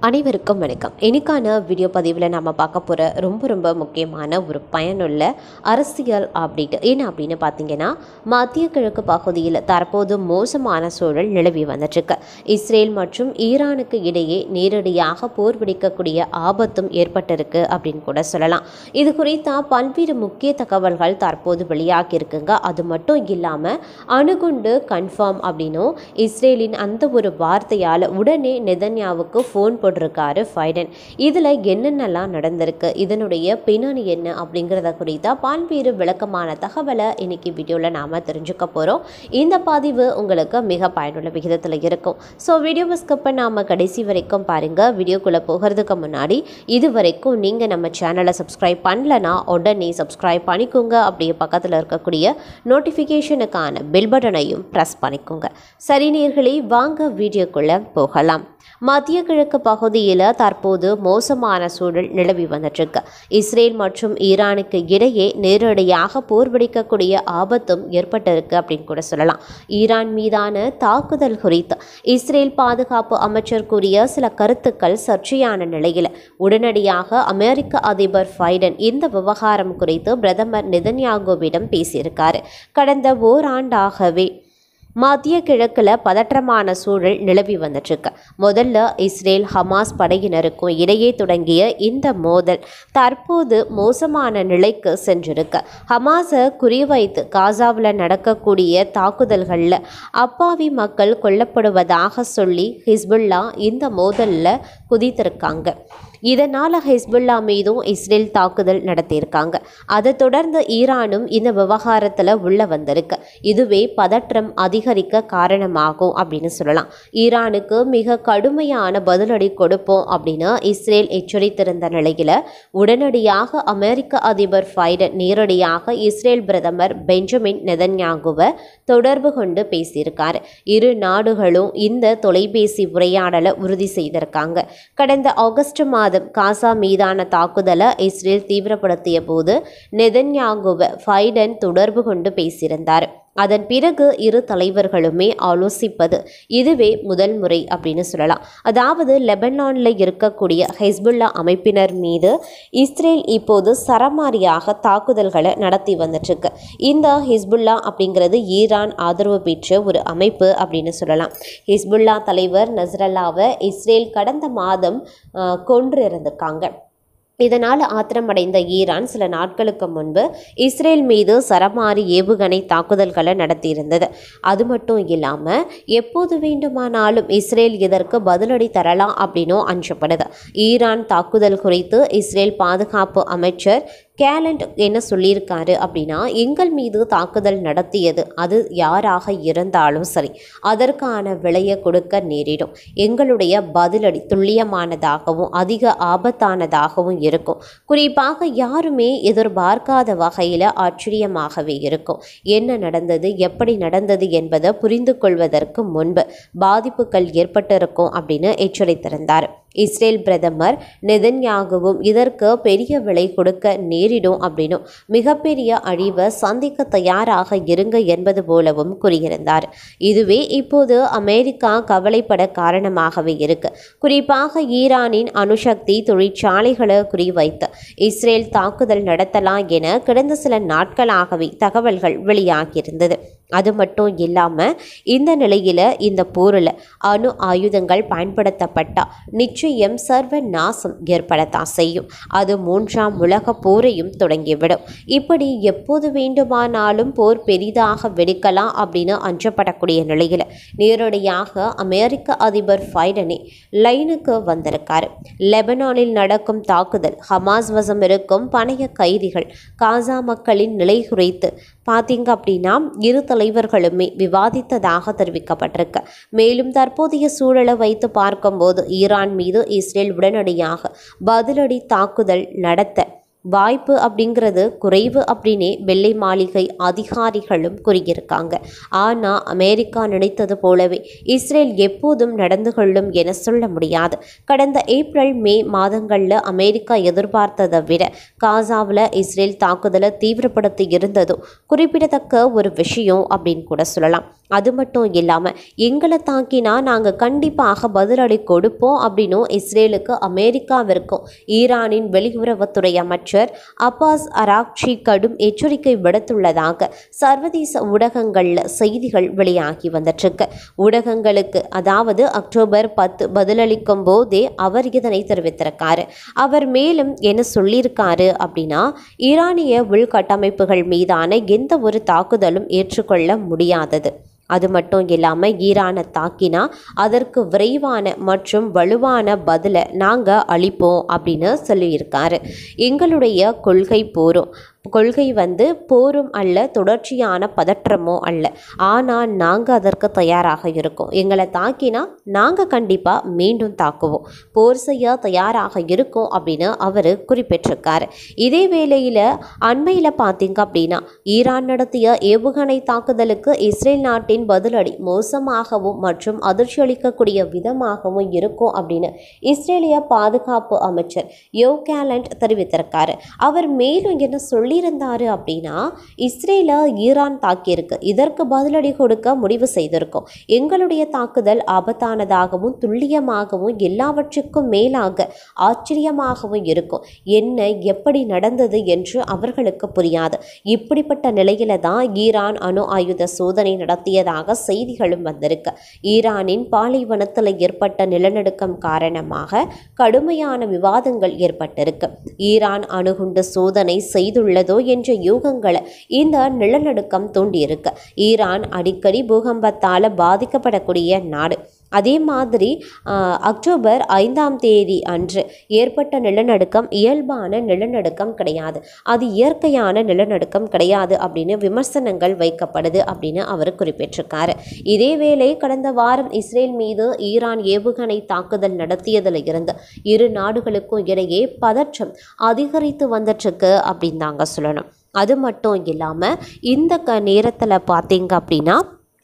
அனைவருக்கும் வணக்கம் இன்னைக்கான வீடியோ பதிவில் நம்ம பார்க்க போகிற ரொம்ப ரொம்ப முக்கியமான ஒரு பயனுள்ள அரசியல் அப்டேட் என்ன அப்படின்னு பார்த்தீங்கன்னா மத்திய கிழக்கு பகுதியில் தற்போது மோசமான சூழல் நிலவி வந்துட்டுருக்கு இஸ்ரேல் மற்றும் ஈரானுக்கு இடையே நேரடியாக போர் வெடிக்கக்கூடிய ஆபத்தும் ஏற்பட்டிருக்கு அப்படின்னு கூட சொல்லலாம் இது குறித்த பல்வேறு முக்கிய தகவல்கள் தற்போது வெளியாகி இருக்குங்க அது மட்டும் இல்லாமல் அணுகுண்டு கன்ஃபார்ம் அப்படின்னும் இஸ்ரேலின் அந்த ஒரு வார்த்தையால் உடனே நெதன்யாவுக்கு ஃபோன் போட்டிருக்காரு ஃபைடன் இதில் என்னென்னலாம் நடந்திருக்கு இதனுடைய பின்னணி என்ன அப்படிங்கிறத குறித்த பல்வேறு விளக்கமான தகவலை இன்னைக்கு வீடியோவில் நாம் தெரிஞ்சுக்க போகிறோம் இந்த பதிவு உங்களுக்கு மிக பயனுள்ள விகிதத்தில் இருக்கும் ஸோ வீடியோவை ஸ்கிப் பண்ணாமல் கடைசி வரைக்கும் பாருங்கள் வீடியோக்குள்ளே போகிறதுக்கு முன்னாடி இது வரைக்கும் நீங்கள் நம்ம சேனலை சப்ஸ்கிரைப் பண்ணலனா உடனே சப்ஸ்கிரைப் பண்ணிக்கோங்க அப்படியே பக்கத்தில் இருக்கக்கூடிய நோட்டிஃபிகேஷனுக்கான பெல் பட்டனையும் ப்ரெஸ் பண்ணிக்கோங்க சரி நேர்களே வாங்க வீடியோக்குள்ளே போகலாம் மத்திய கிழக்கு பகுதியில் தற்போது மோசமான சூழல் நிலவி வந்துட்டுருக்கு இஸ்ரேல் மற்றும் ஈரானுக்கு இடையே நேரடியாக போர் வெடிக்கக்கூடிய ஆபத்தும் ஏற்பட்டிருக்கு அப்படின்னு கூட சொல்லலாம் ஈரான் மீதான தாக்குதல் குறித்து இஸ்ரேல் பாதுகாப்பு அமைச்சர் கூறிய சில கருத்துக்கள் சர்ச்சையான நிலையில் உடனடியாக அமெரிக்க அதிபர் பைடன் இந்த விவகாரம் குறித்து பிரதமர் நெதன்யாகுவிடம் பேசியிருக்காரு கடந்த ஓராண்டாகவே மத்திய கிழக்கில் பதற்றமான சூழல் நிலவி வந்துட்டுருக்கு முதல்ல இஸ்ரேல் ஹமாஸ் படையினருக்கும் இடையே தொடங்கிய இந்த மோதல் தற்போது மோசமான நிலைக்கு சென்றிருக்கு ஹமாஸை குறிவைத்து காசாவில் நடக்கக்கூடிய தாக்குதல்களில் அப்பாவி மக்கள் கொல்லப்படுவதாக சொல்லி ஹிஸ்புல்லா இந்த மோதலில் குதித்திருக்காங்க இதனால் ஹிஸ்புல்லா மீதும் இஸ்ரேல் தாக்குதல் நடத்தியிருக்காங்க அதை தொடர்ந்து ஈரானும் இந்த விவகாரத்தில் உள்ள வந்திருக்கு இதுவே பதற்றம் அதிகரிக்க காரணமாகும் அப்படின்னு சொல்லலாம் ஈரானுக்கு மிக கடுமையான பதிலடி கொடுப்போம் அப்படின்னு இஸ்ரேல் எச்சரித்திருந்த நிலையில் உடனடியாக அமெரிக்க அதிபர் பைடன் நேரடியாக இஸ்ரேல் பிரதமர் பெஞ்சமின் நெதன்யாகுவை தொடர்பு கொண்டு பேசியிருக்காரு இரு நாடுகளும் இந்த தொலைபேசி உரையாடலை உறுதி செய்திருக்காங்க கடந்த ஆகஸ்ட் மாதம் காசா மீதான தாக்குதலை இஸ்ரேல் தீவிரப்படுத்திய போது நெதன்யாகுவை ஃபைடன் தொடர்பு கொண்டு பேசியிருந்தார் அதன் பிறகு இரு தலைவர்களுமே ஆலோசிப்பது இதுவே முதல் முறை அப்படின்னு சொல்லலாம் அதாவது லெபனானில் இருக்கக்கூடிய ஹெஸ்புல்லா அமைப்பினர் மீது இஸ்ரேல் இப்போது சரமாரியாக தாக்குதல்களை நடத்தி வந்துட்டுருக்கு இந்த ஹிஸ்புல்லா அப்படிங்கிறது ஈரான் ஆதரவு பெற்ற ஒரு அமைப்பு அப்படின்னு சொல்லலாம் ஹிஸ்புல்லா தலைவர் நஸ்ரல்லாவை இஸ்ரேல் கடந்த மாதம் ஆஹ், கொன்று இருந்திருக்காங்க இதனால் ஆத்திரமடைந்த ஈரான் சில நாட்களுக்கு முன்பு இஸ்ரேல் மீது சரமாரி ஏவுகணை தாக்குதல்களை நடத்தியிருந்தது அது மட்டும் இல்லாமல் எப்போது வேண்டுமானாலும் இஸ்ரேல் இதற்கு பதிலடி தரலாம் அப்படின்னும் அஞ்சப்படுது ஈரான் தாக்குதல் குறித்து இஸ்ரேல் பாதுகாப்பு அமைச்சர் கேலண்ட் என்ன சொல்லியிருக்காரு அப்படின்னா எங்கள் மீது தாக்குதல் நடத்தியது அது யாராக இருந்தாலும் சரி அதற்கான விலையை கொடுக்க நேரிடும் எங்களுடைய பதிலடி துல்லியமானதாகவும் அதிக ஆபத்தானதாகவும் இருக்கும் குறிப்பாக யாருமே எதிர்பார்க்காத வகையில் ஆச்சரியமாகவே இருக்கும் என்ன நடந்தது எப்படி நடந்தது என்பதை புரிந்து கொள்வதற்கு முன்பு பாதிப்புகள் ஏற்பட்டிருக்கும் அப்படின்னு எச்சரித்திருந்தார் இஸ்ரேல் பிரதமர் நெதன்யாகவும் இதற்கு பெரிய விலை கொடுக்க நேரிடும் அப்படின்னும் மிகப்பெரிய அழிவை சந்திக்க தயாராக இருங்க என்பது போலவும் கூறியிருந்தார் இதுவே இப்போது அமெரிக்கா கவலைப்பட காரணமாகவே இருக்கு குறிப்பாக ஈரானின் அணுசக்தி தொழிற்சாலைகளை குறிவைத்து இஸ்ரேல் தாக்குதல் நடத்தலாம் என கடந்த சில நாட்களாகவே தகவல்கள் வெளியாகியிருந்தது அது மட்டும் இல்லாமல் இந்த நிலையில் இந்த போரில் அணு ஆயுதங்கள் பயன்படுத்தப்பட்டால் நிச்சயம் சர்வ நாசம் ஏற்படத்தான் செய்யும் அது மூன்றாம் உலக போரையும் தொடங்கிவிடும் இப்படி எப்போது வேண்டுமானாலும் போர் பெரிதாக வெடிக்கலாம் அப்படின்னு அஞ்சப்படக்கூடிய நிலையில் நேரடியாக அமெரிக்க அதிபர் பைடனே லைனுக்கு வந்திருக்காரு லெபனானில் நடக்கும் தாக்குதல் ஹமாஸ் வசம் இருக்கும் பணைய கைதிகள் காசா மக்களின் நிலை குறித்து பார்த்தீங்க அப்படின்னா இரு தலைவர்களுமே விவாதித்ததாக தெரிவிக்கப்பட்டிருக்கு மேலும் தற்போதைய சூழலை வைத்து பார்க்கும்போது ஈரான் மீது இஸ்ரேல் உடனடியாக பதிலடி தாக்குதல் நடத்த வாய்ப்பு அப்படிங்கிறது குறைவு அப்படின்னே வெள்ளை மாளிகை அதிகாரிகளும் கூறியிருக்காங்க ஆனால் அமெரிக்கா நினைத்தது போலவே இஸ்ரேல் எப்போதும் நடந்து கொள்ளும் என சொல்ல முடியாது கடந்த ஏப்ரல் மே மாதங்களில் அமெரிக்கா எதிர்பார்த்ததை விட காசாவில் இஸ்ரேல் தாக்குதலை தீவிரப்படுத்தி இருந்ததும் குறிப்பிடத்தக்க ஒரு விஷயம் அப்படின்னு கூட சொல்லலாம் அது மட்டும் இல்லாமல் எங்களை தாக்கினா நாங்கள் கண்டிப்பாக பதிலடி கொடுப்போம் அப்படின்னும் இஸ்ரேலுக்கு அமெரிக்காவிற்கும் ஈரானின் வெளியுறவுத்துறை அமைச்சர் அப்பாஸ் அராக்சி கடும் எச்சரிக்கை விடுத்துள்ளதாக சர்வதேச ஊடகங்களில் செய்திகள் வெளியாகி வந்துட்டுருக்கு ஊடகங்களுக்கு அதாவது அக்டோபர் பத்து பதிலளிக்கும் போதே அவர் இதனை தெரிவித்திருக்காரு அவர் மேலும் என்ன சொல்லியிருக்காரு அப்படின்னா ஈரானிய உள்கட்டமைப்புகள் மீதான எந்த ஒரு தாக்குதலும் ஏற்றுக்கொள்ள முடியாதது அது மட்டும் இல்லாமல் ஈரானை தாக்கினா அதற்கு விரைவான மற்றும் வலுவான பதிலை நாங்கள் அளிப்போம் அப்படின்னு சொல்லியிருக்காரு எங்களுடைய கொள்கை போரும் கொள்கை வந்து போரும் அல்ல தொடர்ச்சியான பதற்றமோ அல்ல ஆனால் நாங்கள் அதற்கு தயாராக இருக்கோம் எங்களை தாக்கினா நாங்கள் கண்டிப்பாக மீண்டும் தாக்குவோம் போர் செய்ய தயாராக இருக்கோம் அப்படின்னு அவர் குறிப்பிட்டிருக்காரு இதே வேளையில் அண்மையில் பார்த்தீங்க அப்படின்னா ஈரான் நடத்திய ஏவுகணை தாக்குதலுக்கு இஸ்ரேல் நாட்டின் பதிலடி மோசமாகவும் மற்றும் அதிர்ச்சி அளிக்கக்கூடிய விதமாகவும் இருக்கும் அப்படின்னு இஸ்ரேலிய பாதுகாப்பு அமைச்சர் யோ கேலண்ட் தெரிவித்திருக்காரு அவர் மேலும் என்ன சொல்லியிருந்தாரு அப்படின்னா இஸ்ரேலை ஈரான் தாக்கியிருக்கு இதற்கு பதிலடி கொடுக்க முடிவு செய்திருக்கோம் எங்களுடைய தாக்குதல் ஆபத்தானதாகவும் துல்லியமாகவும் எல்லாவற்றுக்கும் மேலாக ஆச்சரியமாகவும் இருக்கும் என்ன எப்படி நடந்தது என்று அவர்களுக்கு புரியாது இப்படிப்பட்ட நிலையில தான் ஈரான் அணு ஆயுத சோதனை நடத்தியதாக செய்திகளும் வந்திருக்கு ஈரானின் பாலைவனத்தில் ஏற்பட்ட நிலநடுக்கம் காரணமாக கடுமையான விவாதங்கள் ஏற்பட்டிருக்கு ஈரான் அணுகுண்டு சோதனை செய்துள்ளதோ என்ற யூகங்களை இந்த நிலநடுக்கம் தூண்டியிருக்கு ஈரான் அடிக்கடி பூகம்பத்தால் பாதிக்கப்படக்கூடிய நாடு அதே மாதிரி ஆஹ், அக்டோபர் ஐந்தாம் தேதி அன்று ஏற்பட்ட நிலநடுக்கம் இயல்பான நிலநடுக்கம் கிடையாது அது இயற்கையான நிலநடுக்கம் கிடையாது அப்படின்னு விமர்சனங்கள் வைக்கப்படுது அப்படின்னு அவர் குறிப்பிட்டிருக்காரு இதேவேளை கடந்த வாரம் இஸ்ரேல் மீது ஈரான் ஏவுகணை தாக்குதல் நடத்தியதில் இருந்து இரு நாடுகளுக்கும் இடையே பதற்றம் அதிகரித்து வந்துட்டுருக்கு அப்படின்னு தாங்க சொல்லணும் அது மட்டும் இல்லாமல் இந்த க நேரத்தில் பார்த்தீங்க அப்படின்னா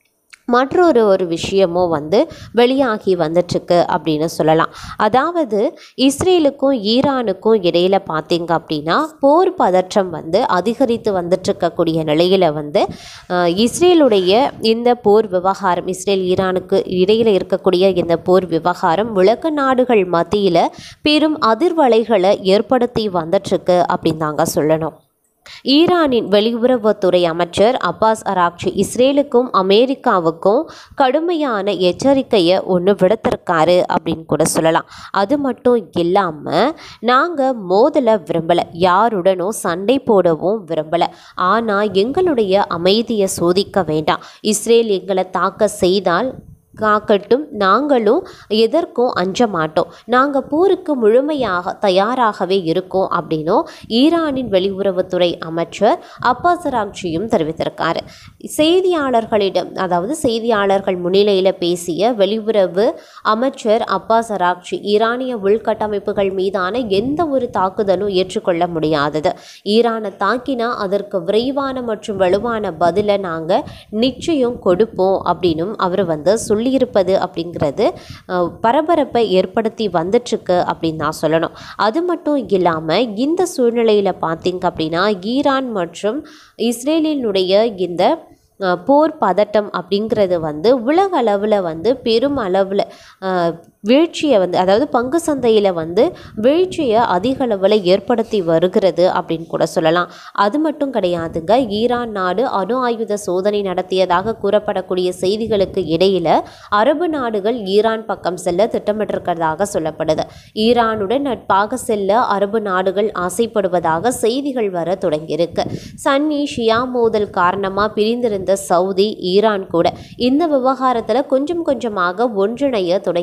மற்றொரு ஒரு விஷயமும் வந்து வெளியாகி வந்துட்டுருக்கு அப்படின்னு சொல்லலாம் அதாவது இஸ்ரேலுக்கும் ஈரானுக்கும் இடையில் பார்த்தீங்க அப்படின்னா போர் பதற்றம் வந்து அதிகரித்து வந்துட்டுருக்கக்கூடிய நிலையில் வந்து அஹ், இஸ்ரேலுடைய இந்த போர் விவகாரம் இஸ்ரேல் ஈரானுக்கு இடையில் இருக்கக்கூடிய இந்த போர் விவகாரம் உலக நாடுகள் மத்தியில் பெரும் அதிர்வலைகளை ஏற்படுத்தி வந்துட்டுருக்கு அப்படின்னு தாங்க சொல்லணும் ஈரானின் வெளியுறவுத்துறை அமைச்சர் அப்பாஸ் அராக்சி இஸ்ரேலுக்கும் அமெரிக்காவுக்கும் கடுமையான எச்சரிக்கையை ஒன்று விடுத்திருக்காரு அப்படின்னு கூட சொல்லலாம் அது மட்டும் இல்லாமல் நாங்கள் மோதலை விரும்பலை யாருடனும் சண்டை போடவும் விரும்பலை ஆனால் எங்களுடைய அமைதியை சோதிக்க வேண்டாம் இஸ்ரேல் எங்களை தாக்க செய்தால் காக்கட்டும் நாங்களும் எதற்கும் அஞ்ச மாட்டோம் நாங்கள் போருக்கு முழுமையாக தயாராகவே இருக்கோம் அப்படின்னும் ஈரானின் வெளியுறவுத்துறை அமைச்சர் அப்பாஸ் அராக்சியும் தெரிவித்திருக்காரு செய்தியாளர்களிடம் அதாவது செய்தியாளர்கள் முன்னிலையில் பேசிய வெளியுறவு அமைச்சர் அப்பாஸ் அராக்சி ஈரானிய உள்கட்டமைப்புகள் மீதான எந்த ஒரு தாக்குதலும் ஏற்றுக்கொள்ள முடியாதது ஈரானை தாக்கினா அதற்கு விரைவான மற்றும் வலுவான பதிலை நாங்கள் நிச்சயம் கொடுப்போம் அப்படின்னும் அவர் வந்து சொல்லியிருப்பது அப்படிங்கிறது அஹ், பரபரப்பை ஏற்படுத்தி வந்துட்டுருக்கு அப்படின்னு நான் சொல்லணும் அது மட்டும் இல்லாமல் இந்த சூழ்நிலையில் பார்த்தீங்க அப்படின்னா ஈரான் மற்றும் இஸ்ரேலினுடைய இந்த அஹ், போர் பதட்டம் அப்படிங்கிறது வந்து உலக அளவில் வந்து பெரும் அளவில் வீழ்ச்சியை வந்து அதாவது பங்கு சந்தையில் வந்து வீழ்ச்சியை அதிக அளவில் ஏற்படுத்தி வருகிறது அப்படின்னு கூட சொல்லலாம் அது மட்டும் கிடையாதுங்க ஈரான் நாடு அணு ஆயுத சோதனை நடத்தியதாக கூறப்படக்கூடிய செய்திகளுக்கு இடையில் அரபு நாடுகள் ஈரான் பக்கம் செல்ல திட்டமிட்டிருக்கிறதாக சொல்லப்படுது ஈரானுடன் நட்பாக செல்ல அரபு நாடுகள் ஆசைப்படுவதாக செய்திகள் வர தொடங்கியிருக்கு சன்னி ஷியா மோதல் காரணமாக பிரிந்திருந்த சவுதி ஈரான் கூட இந்த விவகாரத்தில் கொஞ்சம் கொஞ்சமாக ஒன்றிணைய தொடங்கியிருக்காங்க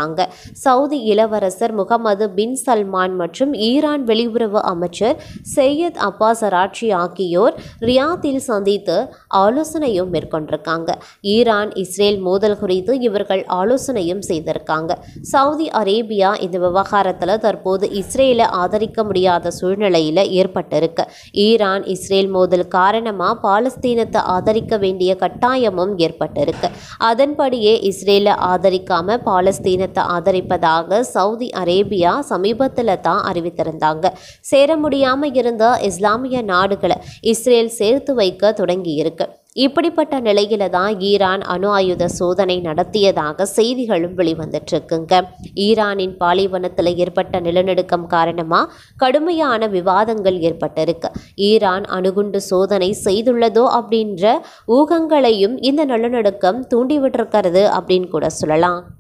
இருக்காங்க சவுதி இளவரசர் முகமது பின் சல்மான் மற்றும் ஈரான் வெளியுறவு அமைச்சர் சையத் அப்பாஸ் அராட்சி ஆகியோர் ரியாத்தில் சந்தித்து ஆலோசனையும் மேற்கொண்டிருக்காங்க ஈரான் இஸ்ரேல் மோதல் குறித்து இவர்கள் ஆலோசனையும் செய்திருக்காங்க சவுதி அரேபியா இந்த விவகாரத்தில் தற்போது இஸ்ரேலை ஆதரிக்க முடியாத சூழ்நிலையில் ஏற்பட்டிருக்கு ஈரான் இஸ்ரேல் மோதல் காரணமாக பாலஸ்தீனத்தை ஆதரிக்க வேண்டிய கட்டாயமும் ஏற்பட்டிருக்கு அதன்படியே இஸ்ரேலை ஆதரிக்காம பாலஸ்தீனத்தை ஆதரிப்பதாக சவுதி அரேபியா சமீபத்தில் தான் அறிவித்திருந்தாங்க சேர முடியாமல் இருந்த இஸ்லாமிய நாடுகளை இஸ்ரேல் சேர்த்து வைக்க தொடங்கியிருக்கு இப்படிப்பட்ட நிலையில தான் ஈரான் அணு ஆயுத சோதனை நடத்தியதாக செய்திகளும் வெளிவந்துட்டு இருக்குங்க ஈரானின் பாலைவனத்தில் ஏற்பட்ட நிலநடுக்கம் காரணமாக கடுமையான விவாதங்கள் ஏற்பட்டிருக்கு ஈரான் அணுகுண்டு சோதனை செய்துள்ளதோ அப்படின்ற ஊகங்களையும் இந்த நிலநடுக்கம் தூண்டிவிட்டிருக்கிறது அப்படின்னு கூட சொல்லலாம்